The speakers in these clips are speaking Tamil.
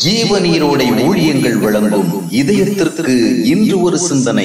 ஜீவநீரோடை ஊழியங்கள் வழங்கும் இதயத்திற்கு இன்று ஒரு சிந்தனை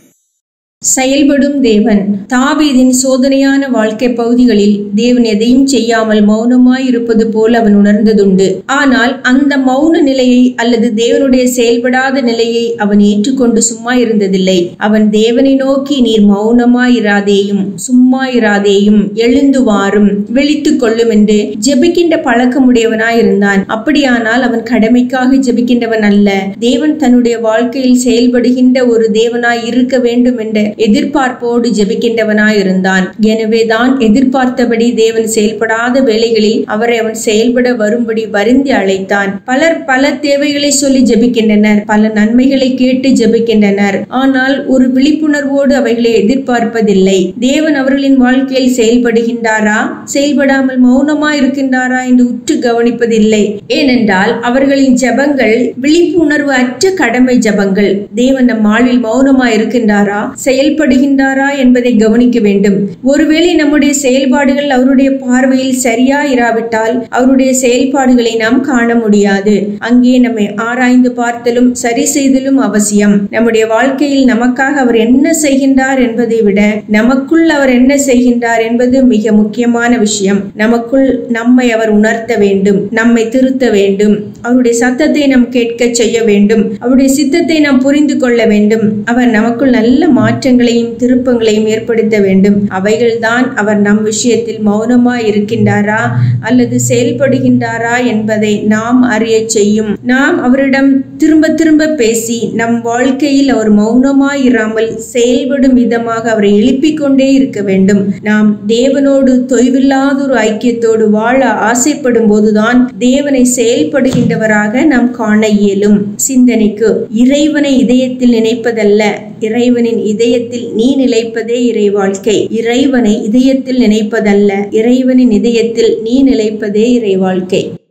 செயல்படும் தேவன் தாவீதின் சோதனையான வாழ்க்கை பகுதிகளில் தேவன் எதையும் செய்யாமல் மௌனமாய் இருப்பது போல் அவன் உணர்ந்ததுண்டு ஆனால் அந்த மௌன நிலையை அல்லது தேவனுடைய செயல்படாத நிலையை அவன் ஏற்றுக்கொண்டு சும்மா இருந்ததில்லை அவன் தேவனை நோக்கி நீர் மௌனமாயிராதேயும் சும்மாயிராதேயும் எழுந்து வாரும் விழித்துக் கொள்ளும் என்று ஜெபிக்கின்ற பழக்கமுடையவனாய் இருந்தான் அப்படியானால் அவன் கடமைக்காக ஜெபிக்கின்றவன் அல்ல தேவன் தன்னுடைய வாழ்க்கையில் செயல்படுகின்ற ஒரு தேவனாய் இருக்க வேண்டும் என்ற எதிர்பார்ப்போடு ஜெபிக்கின்றவனாய் இருந்தான் எனவேதான் எதிர்பார்த்தபடி தேவன் செயல்படாத வேளைகளில் அவரை அவன் செயல்பட வரும்படி வருந்தி அழைத்தான் பலர் பல தேவைகளை சொல்லி ஜெபிக்கின்றனர் பல நன்மைகளை கேட்டு ஜெபிக்கின்றனர் ஆனால் ஒரு விழிப்புணர்வோடு அவைகளை எதிர்பார்ப்பதில்லை தேவன் அவர்களின் வாழ்க்கையில் செயல்படுகின்றாரா செயல்படாமல் மௌனமா இருக்கின்றாரா என்று உற்று கவனிப்பதில்லை ஏனென்றால் அவர்களின் ஜெபங்கள் விழிப்புணர்வு அற்ற கடமை ஜெபங்கள் தேவன் நம் வாழ்வில் மௌனமா இருக்கின்றாரா செயல்படுகின்றாரா என்பதை கவனிக்க வேண்டும் ஒருவேளை நம்முடைய செயல்பாடுகள் அவருடைய பார்வையில் சரியா இராவிட்டால் அவருடைய செயல்பாடுகளை நாம் காண முடியாது அங்கே நம்மை ஆராய்ந்து பார்த்தலும் சரி செய்தலும் அவசியம் நம்முடைய வாழ்க்கையில் நமக்காக அவர் என்ன செய்கின்றார் என்பதை விட நமக்குள் அவர் என்ன செய்கின்றார் என்பது மிக முக்கியமான விஷயம் நமக்குள் நம்மை அவர் உணர்த்த வேண்டும் நம்மை திருத்த வேண்டும் அவருடைய சத்தத்தை நாம் கேட்க செய்ய வேண்டும் அவருடைய சித்தத்தை நாம் புரிந்து கொள்ள வேண்டும் அவர் நமக்குள் நல்ல மாற்றங்களையும் திருப்பங்களையும் ஏற்படுத்த வேண்டும் அவைகள்தான் அவர் நம் விஷயத்தில் மௌனமாய் இருக்கின்றாரா அல்லது செயல்படுகின்றாரா என்பதை நாம் அறிய செய்யும் நாம் அவரிடம் திரும்ப திரும்ப பேசி நம் வாழ்க்கையில் அவர் மௌனமாய் இராமல் செயல்படும் விதமாக அவரை எழுப்பிக் கொண்டே இருக்க வேண்டும் நாம் தேவனோடு தொய்வில்லாத ஒரு ஐக்கியத்தோடு வாழ ஆசைப்படும் போதுதான் தேவனை செயல்படுகின்றவராக நாம் காண இயலும் சிந்தனைக்கு இறைவனை இதயத்தில் நினைப்பதல்ல இறைவனின் இதயத்தில் நீ நிலைப்பதே இறை வாழ்க்கை இறைவனை இதயத்தில் நினைப்பதல்ல இறைவனின் இதயத்தில் நீ நிலைப்பதே இறை வாழ்க்கை